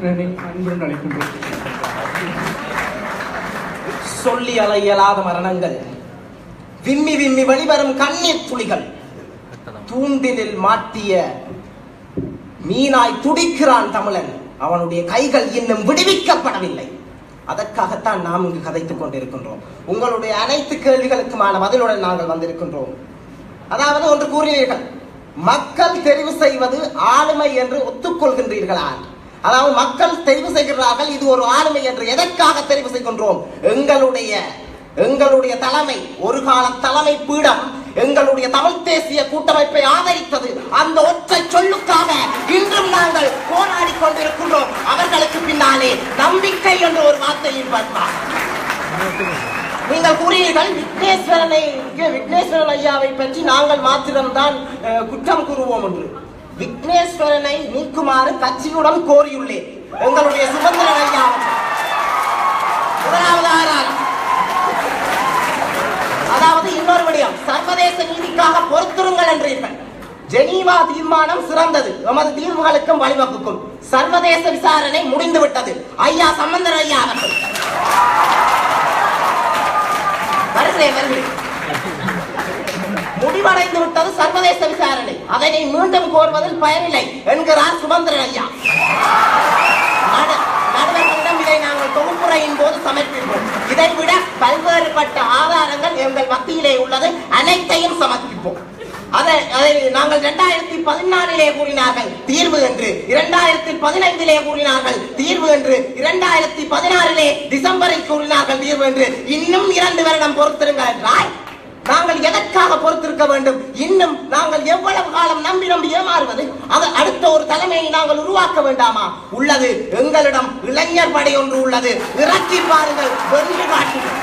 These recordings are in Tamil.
இதனை அன்புடன் அழைக்கின்றோம் சொல்லி அல இயலாத மரணங்கள் விம்மி விம்மி வெளிவரும் கண்ணீர் துளிகள் தூண்டிலில் மாட்டிய மீனாய் துடிக்கிறான் தமிழன் அவனுடைய கைகள் இன்னும் விடுவிக்கப்படவில்லை அதற்காகத்தான் நாம் இங்கு கதைத்துக் கொண்டிருக்கின்றோம் உங்களுடைய அனைத்து கேள்விகளுக்குமான பதிலுடன் நாங்கள் வந்திருக்கின்றோம் அதாவது ஒன்று கூறினீர்கள் மக்கள் தெரிவு செய்வது ஆளுமை என்று ஒத்துக்கொள்கின்றீர்களா அதாவது மக்கள் தெரிவு செய்கிறார்கள் இது ஒரு ஆளுமை என்று எதற்காக தெரிவு செய்கின்றோம் எங்களுடைய எங்களுடைய தலைமை ஒரு கால தலைமை பீடம் எங்களுடைய தமிழ் தேசிய கூட்டமைப்பை ஆதரித்தது அந்த ஒற்றை சொல்லுக்காக இன்றும் நாங்கள் போராடி கொண்டிருக்கின்றோம் அவர்களுக்கு பின்னாலே நம்பிக்கை என்ற ஒரு வார்த்தையின் பார்ப்பார் நீங்கள் கூறினீர்கள் விக்னேஸ்வரனை விக்னேஸ்வரன் ஐயாவை பற்றி நாங்கள் மாத்திரம்தான் அஹ், குற்றம் கூறுவோம் என்று விக்னேஸ்வரனை நீக்குமாறு கட்சியுடன் கோரியுள்ளேன் எங்களுடைய சுதந்திரன் ஐயா முதலாவது ஆதாரம் அதாவது இன்னொரு விடயம் சர்வதேச நீதிக்காக பொறுத்திருங்கள் என்றீர்கள் ஜெனீவா தீர்மானம் சிறந்தது எமது தீர்வுகளுக்கும் வழிவகுக்கும் சர்வதேச விசாரணை முடிந்து விட்டது ஐயா சம்பந்தர் ஐயா அவர்கள் வருகிறேன் வருகிறேன் முடிவடைந்து விட்டது சர்வதேச விசாரணை அதனை மீண்டும் கோருவதில் பயனில்லை என்கிறார் சுமந்திரன் ஐயா நடு- நடுவர்களிடம் இதை நாங்கள் தொகுப்புரையின் போது சமர்ப்பிப்போம் இதை விட பல்வேறுபட்ட ஆதாரங்கள் எங்கள் மத்தியிலே உள்ளது அனைத்தையும் சமர்ப்பிப்போம் அதை அதை நாங்கள் இரண்டாயிரத்தி பதினாலிலே கூறினார்கள் தீர்வு என்று இரண்டாயிரத்தி பதினைந்திலே கூறினார்கள் தீர்வு என்று இரண்டாயிரத்தி பதினாறிலே டிசம்பரில் கூறினார்கள் தீர்வு என்று இன்னும் இரண்டு வருடம் பொறுத்திருங்கள் என்றால் நாங்கள் எதற்காக பொறுத்திருக்க வேண்டும் இன்னும் நாங்கள் எவ்வளவு காலம் நம்பி நம்பி ஏமாறுவது அது அடுத்த ஒரு தலைமையை நாங்கள் உருவாக்க வேண்டாமா உள்ளது எங்களிடம் இளைஞர் படை ஒன்று உள்ளது இறக்கி பாருங்கள் வென்று காட்டுங்கள்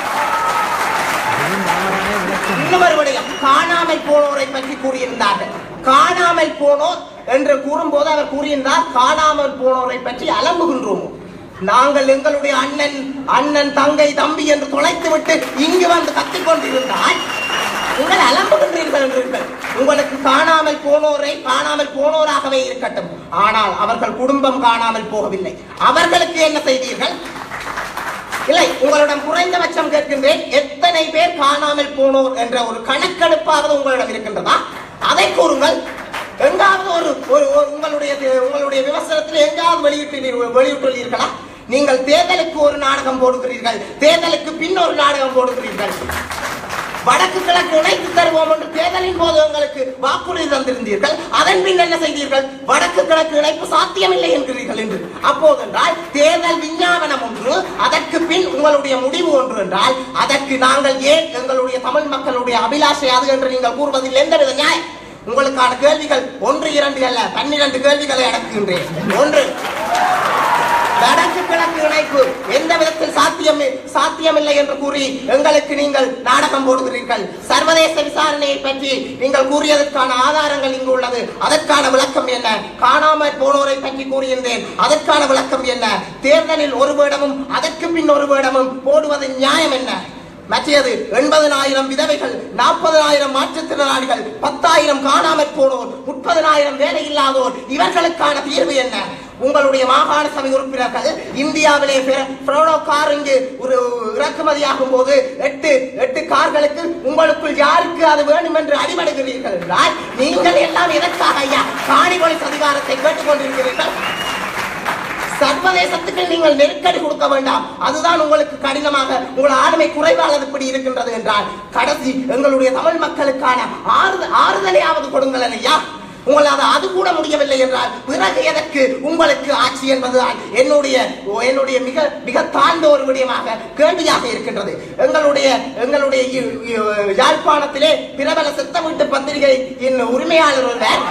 இன்னொரு விடயம் காணாமல் போனோரை பற்றி கூறியிருந்தார்கள் காணாமல் போனோர் என்று கூறும்போது அவர் கூறியிருந்தார் காணாமல் போனோரை பற்றி அலம்புகின்றோம் நாங்கள் எங்களுடைய அண்ணன் அண்ணன் தங்கை தம்பி என்று தொலைத்து விட்டு இங்கு வந்து கத்திக் கொண்டிருந்தால் உங்கள் அலம்புகின்றீர்கள் என்றீர்கள் உங்களுக்கு காணாமல் போனோரை காணாமல் போனோராகவே இருக்கட்டும் ஆனால் அவர்கள் குடும்பம் காணாமல் போகவில்லை அவர்களுக்கு என்ன செய்தீர்கள் இல்லை உங்களிடம் குறைந்தபட்சம் கேட்கின்றேன் எத்தனை பேர் காணாமல் போனோர் என்ற ஒரு கணக்கெடுப்பாவது உங்களிடம் இருக்கின்றதா அதை கூறுங்கள் எங்காவது ஒரு ஒரு ஒரு உங்களுடைய உங்களுடைய விமர்சனத்தில் எங்காவது வெளியிட்டு வெளியிட்டுள்ளீர்களா நீங்கள் தேர்தலுக்கு ஒரு நாடகம் போடுகிறீர்கள் தேர்தலுக்கு பின் ஒரு நாடகம் போடுகிறீர்கள் வடக்கு கிழக்கு இணைத்து தருவோம் என்று தேர்தலின் போது உங்களுக்கு வாக்குறுதி தந்திருந்தீர்கள் அதன் பின் என்ன செய்தீர்கள் வடக்கு கிழக்கு இணைப்பு சாத்தியமில்லை என்கிறீர்கள் என்று அப்போது என்றால் தேர்தல் விஞ்ஞாபனம் ஒன்று அதற்கு பின் உங்களுடைய முடிவு ஒன்று என்றால் அதற்கு நாங்கள் ஏன் எங்களுடைய தமிழ் மக்களுடைய அபிலாஷை அது என்று நீங்கள் கூறுவதில் எந்தவித நியாயம் உங்களுக்கான கேள்விகள் ஒன்று இரண்டு அல்ல பன்னிரண்டு கேள்விகளை அடக்குகின்றேன் ஒன்று வடக்கு கிழக்கு இணைப்பு எந்த விதத்தில் சாத்தியம் சாத்தியமில்லை என்று கூறி எங்களுக்கு நீங்கள் நாடகம் போடுகிறீர்கள் சர்வதேச விசாரணையை பற்றி நீங்கள் கூறியதற்கான ஆதாரங்கள் இங்கு உள்ளது அதற்கான விளக்கம் என்ன காணாமல் போனோரை பற்றி கூறியிருந்தேன் அதற்கான விளக்கம் என்ன தேர்தலில் ஒரு வேடமும் அதற்கு பின் ஒரு வேடமும் போடுவது நியாயம் என்ன மற்றது எண்பதனாயிரம் விதவைகள் நாற்பதனாயிரம் மாற்றுத்திறனாளிகள் பத்தாயிரம் காணாமற் போனோர் முப்பதனாயிரம் வேலை இல்லாதோர் இவர்களுக்கான தீர்வு என்ன உங்களுடைய மாகாண சபை உறுப்பினர்கள் இந்தியாவிலே ஃப்ரோடோ கார் இங்கு ஒரு இறக்குமதியாகும் போது எட்டு எட்டு கார்களுக்கு உங்களுக்குள் யாருக்கு அது வேண்டும் என்று அடிபடுகிறீர்கள் என்றால் நீங்கள் எல்லாம் எதற்காக ஐயா காணிபொலிஸ் அதிகாரத்தை கேட்டுக்கொண்டிருக்கிறீர்கள் சர்வதேசத்துக்கு நீங்கள் நெருக்கடி கொடுக்க வேண்டாம் அதுதான் உங்களுக்கு கடினமாக உங்கள் ஆளுமை குறைவாளது இப்படி இருக்கின்றது என்றால் கடைசி எங்களுடைய தமிழ் மக்களுக்கான ஆறுத ஆறுதலையாவது கொடுங்கள் ஐயா உங்களால் அது கூட முடியவில்லை என்றால் பிறகு எதற்கு உங்களுக்கு ஆட்சி என்பதுதான் என்னுடைய என்னுடைய மிக மிக தாழ்ந்த ஒரு விடயமாக கேள்வியாக இருக்கின்றது எங்களுடைய எங்களுடைய இ- இ- யாழ்ப்பாணத்திலே பிரபல சித்த வீட்டு பத்திரிகை உரிமையாளர் ஒருவர்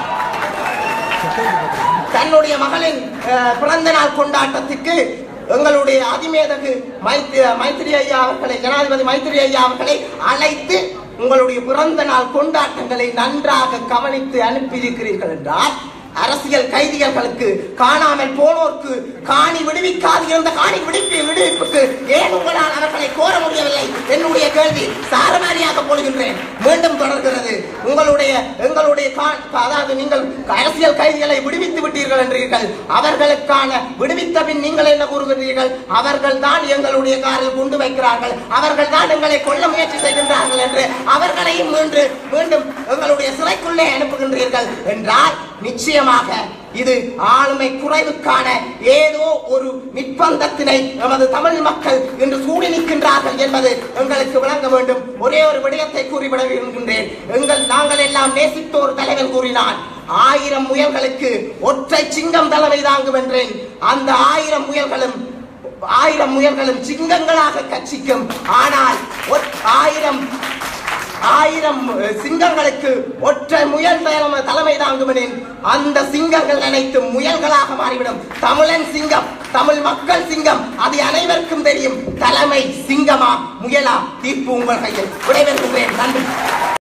தன்னுடைய மகளின் அஹ், பிறந்த நாள் கொண்டாட்டத்திற்கு எங்களுடைய அதிமேதகு மைத்ரி மைத்திரி ஐயா அவர்களை ஜனாதிபதி மைத்திரி ஐயா அவர்களை அழைத்து உங்களுடைய பிறந்த நாள் கொண்டாட்டங்களை நன்றாக கவனித்து அனுப்பியிருக்கிறீர்கள் என்றால் அரசியல் கைதிகளுக்கு காணாமல் போனோர்க்கு காணி விடுவிக்காது இருந்த காணி விடுவி விடுவிப்புக்கு ஏன் உங்களால் அவர்களை கோர முடியவில்லை என்னுடைய கேள்வி சாரமாரியாக போடுகின்றேன் மீண்டும் தொடர்கிறது உங்களுடைய எங்களுடைய கா- அதாவது நீங்கள் அரசியல் கைதிகளை விடுவித்து விட்டீர்கள் என்றீர்கள் அவர்களுக்கான விடுவித்த பின் நீங்கள் என்ன கூறுகிறீர்கள் அவர்கள் தான் எங்களுடைய காரில் குண்டு வைக்கிறார்கள் அவர்கள் தான் எங்களை கொல்ல முயற்சி செய்கின்றார்கள் என்று அவர்களையும் மீண்டும் மீண்டும் எங்களுடைய சிறைக்குள்ளே அனுப்புகின்றீர்கள் என்றால் நிச்சயமாக இது ஆளுமை குறைவுக்கான ஏதோ ஒரு நிர்பந்தத்தினை நமது தமிழ் மக்கள் இன்று சூடி நிற்கின்றார்கள் என்பது எங்களுக்கு விளங்க வேண்டும் ஒரே ஒரு விடயத்தை கூறிவிட விரும்புகின்றேன் எங்கள் நாங்கள் எல்லாம் நேசித்த ஒரு தலைவன் கூறினான் ஆயிரம் முயல்களுக்கு ஒற்றை சிங்கம் தலைமை தாங்கும் என்றேன் அந்த ஆயிரம் முயல்களும் ஆயிரம் முயல்களும் சிங்கங்களாக கட்சிக்கும் ஆனால் ஒற்- ஆயிரம் ஆயிரம் அஹ், சிங்கங்களுக்கு ஒற்றை முயல் தலைமை தலைமை தாங்குமெனின் அந்த சிங்கங்கள் அனைத்தும் முயல்களாக மாறிவிடும் தமிழன் சிங்கம் தமிழ் மக்கள் சிங்கம் அது அனைவருக்கும் தெரியும் தலைமை சிங்கமா முயலா தீர்ப்பு உங்கள் கையில் விடைபெறுகின்றேன் நன்றி